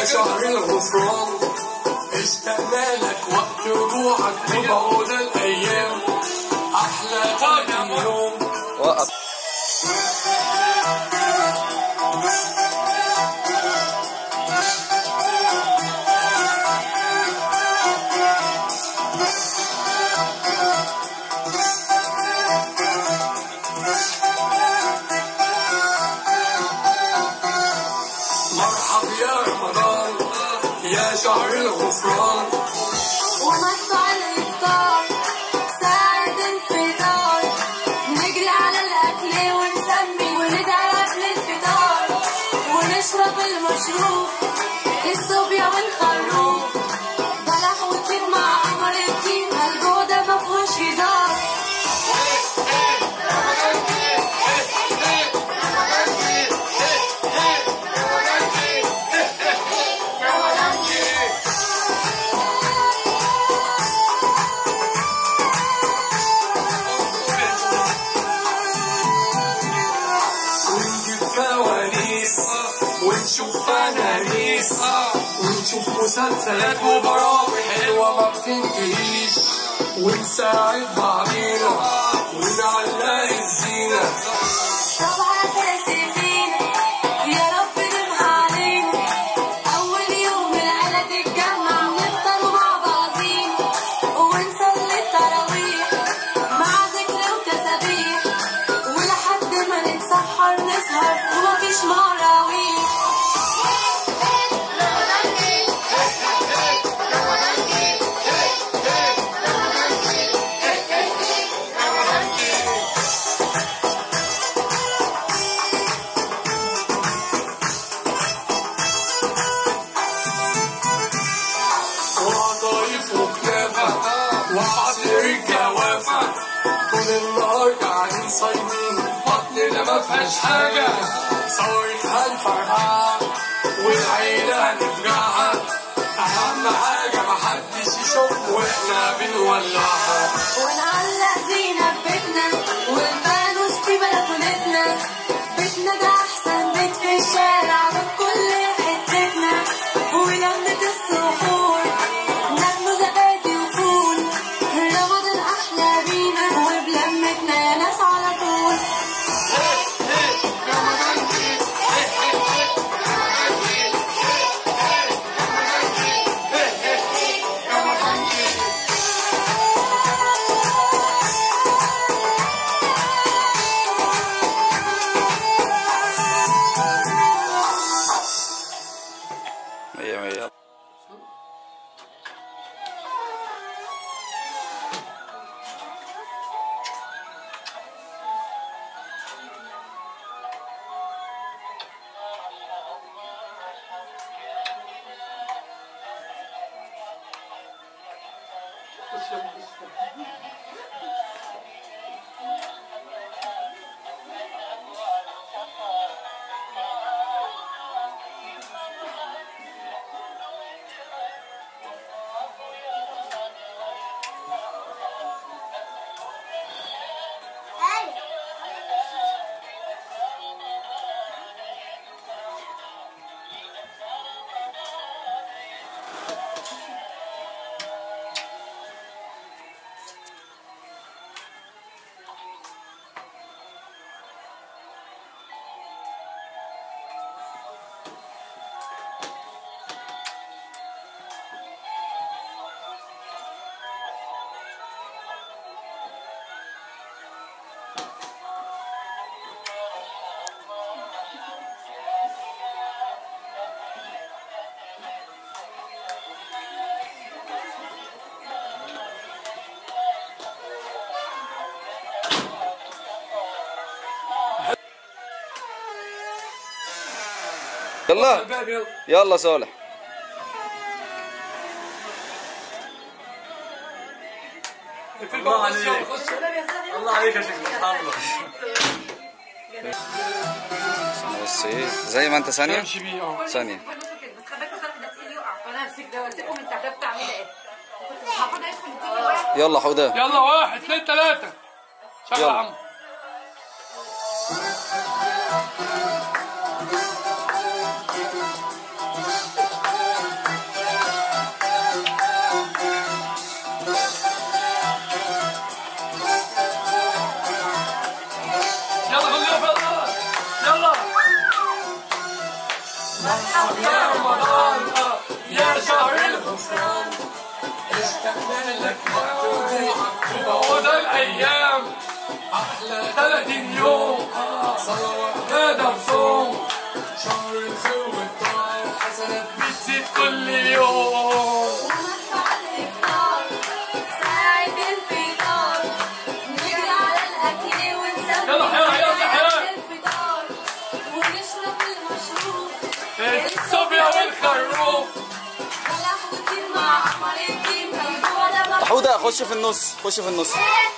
يا شهر الغفران اشتقنا لك وقت رجوعك وبعود الايام احلى كام يوم وقف مرحب يا رمضان يا شهر الغفران ومدفع الإفطار ساعة الفطار نجري على الأكل ونسمي وندعي قبل الفطار ونشرب المشروب الصوبيا والخروب بلح وطين مع قمر الدين الجودة مفهوش هزار ونجيب فوانيس ونشوف فنانيس ونشوف مسلسلات وبرامج حلوة ما بتنتهيش ونساعد بعضينا ونعلق الزينة طبعا أساسي فينا يا رب نبقى علينا أول يوم العيلة تتجمع ونفطر مع بعضينا ونصلي التراويح مع ذكر وتسابيح ولحد ما نتسحر نسهر ومفيش مراويح وقطايف وكنافة وعصير الجوافة طول النهار قاعدين صايمين بطننا ما فيهاش حاجة صورتها الفرحة والعيلة هنفرحها أهم حاجة محدش يشوف وإحنا بنولعها ونعلق زينة في بيتنا والفانوس في بلكونتنا بيتنا ده أحسن بيت في الشارع وفي كل حتتنا ولمة السحور ناكله زبادي وفول رمضان أحلى بينا وبلمتنا يا ناس على طول مية مية يلا الباب يلا يلا صالح الله عليك الله عليك يا شيخ محمد بس ايه زي ما انت ثانية امشي بيه اه ثانية بس خلي بالك صالح ده تقيل يقع فانا همسك ده وامسكه من تحت ده بتاع مين ايه هاخدها يدخل تيجي واحد يلا حودة يلا واحد اثنين ثلاثة شغل يا يلا. عم يا رمضان يا شهر الغفران اشتقنا لك وقت رجوعك بعود الايام احلى 30 يوم صلوات هذا وصوم شهر الخير والطاعة وحسنات بتزيد كل يوم ومدفع الإفطار ساعة الفطار نجري على الأكل ونسمي يلا حياة، يلا حياة. ساعة الفطار ونشرب المشروب الصبية والخروف بلح وطين مع قمر الدين موضوع ده مفهوم. حودة خش في النص خش في النص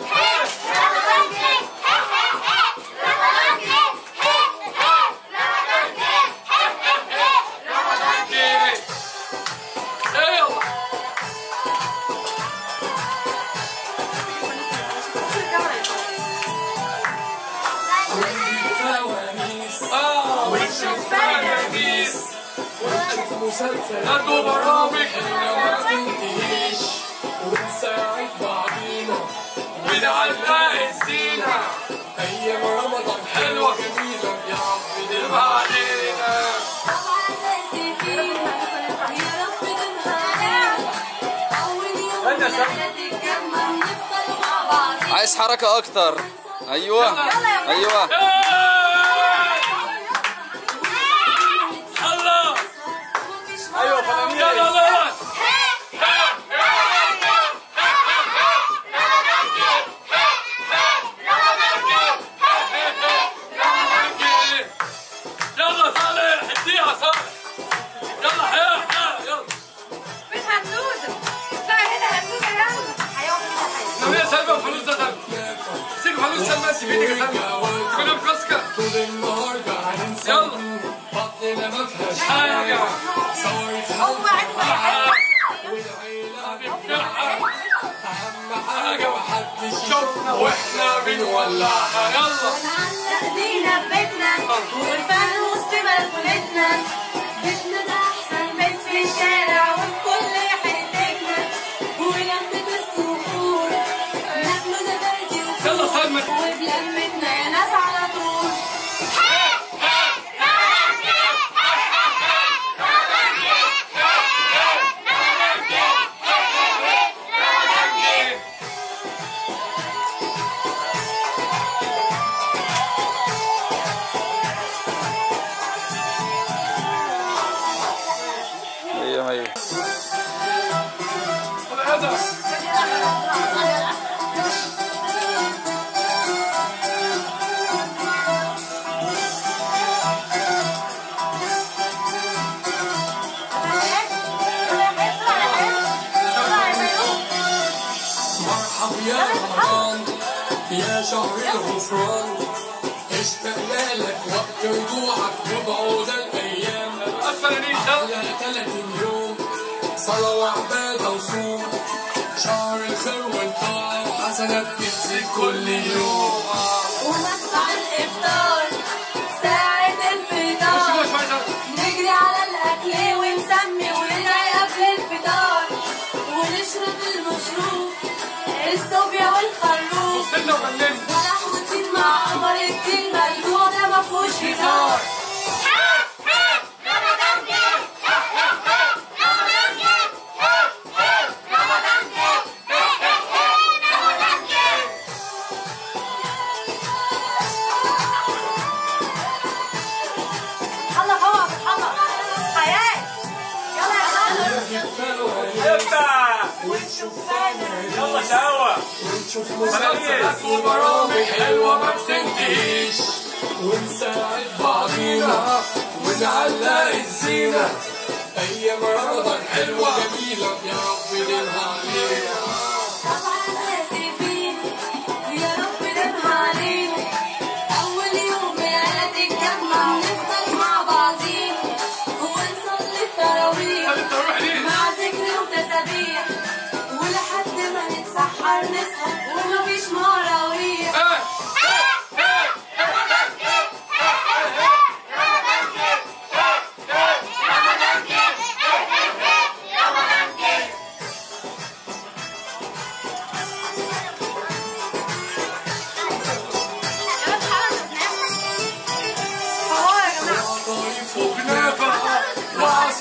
ايه ايه يلا فوانيس اه ونشوف فوانيس ونشوف مسلسلات وبرامج اللي ما تنتهيش ونساعد بعضينا ونعلق الزينة أيام رمضان حلوة جميلة يا رب ديمها علينا طبعا أساسي فينا يا رب دمها علينا أول يوم أنت صح. ليلة تتجمع نفطر مع بعض عايز حركة أكتر أيوة أيوة الله ايوه فنانين يلا يلا يلا صالح اديها صالح يلا حياة حياة يلا مش هنوزة لا هنا هنوزة يلا هيقف كده لو هي سايبة فلوس ده تاني سيب فلوس سلمى في ايدك يا تاني كنا بكسكة طول النهار قاعدين يلا بطننا ما فيهاش حاجة صورة هم عندهم بنفرحها أهم حاجة محدش شوفنا واحنا بنولعها يلا ونعلق زينة في بيتنا والفانوس في بلكونتنا بيتنا ده أحسن بيت في الشارع وفي كل حتتنا ولمة السحور ناكله زبادي وفول يلا سلمى. وبلمتنا يا ناس على طول مية مية هذا مرحب يا رمضان يا شهر الغفران اشتقنا لك وقت رجوعك وبعود الأيام الفنانين أحلى 30 يوم صلاة وعبادة وصوم شهر الخير والطاعة وحسنات بتزيد كل يوم ومدفع الإفطار ساعة الفطار شوية شوية نجري على الأكل ونسمي وندعي قبل الفطار ونشرب المشروب الصوبيا والخروف سنة وغنمنا بلح وطين مع قمر الدين موضوع ده مفهوش هزار الله فوق الله حياة يلا يا شهر ابدع ونشوف فانوس يلا سوا ونشوف مسلسلات وبرامج حلوة ما بتنتهيش ونساعد بعضينا ونعلق الزينة أيام رمضان حلوة جميلة يا رب ديمها علينا طبعا أساسي فينا يا رب دمها علينا أول يوم العيلة تتجمع نفطر مع بعضينا ونصلي التراويح هذه الترويح دي مع ذكر وتسابيح ولحد ما نتسحر نسهر ومفيش مراويح ايه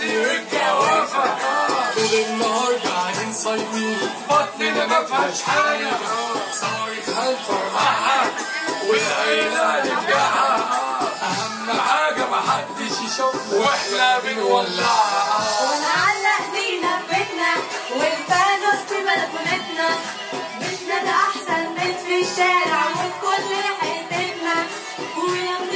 والجوافة طول النهار قاعدين صايمين بطننا ما فيهاش حاجة صايخ هالفرحة والعيلة نفجعها أهم حاجة محدش يشوف واحنا بنولعها ونعلق زينة في بيتنا والفانوس في بلكونتنا بيتنا ده أحسن بيت في الشارع وفي كل حتتنا ولما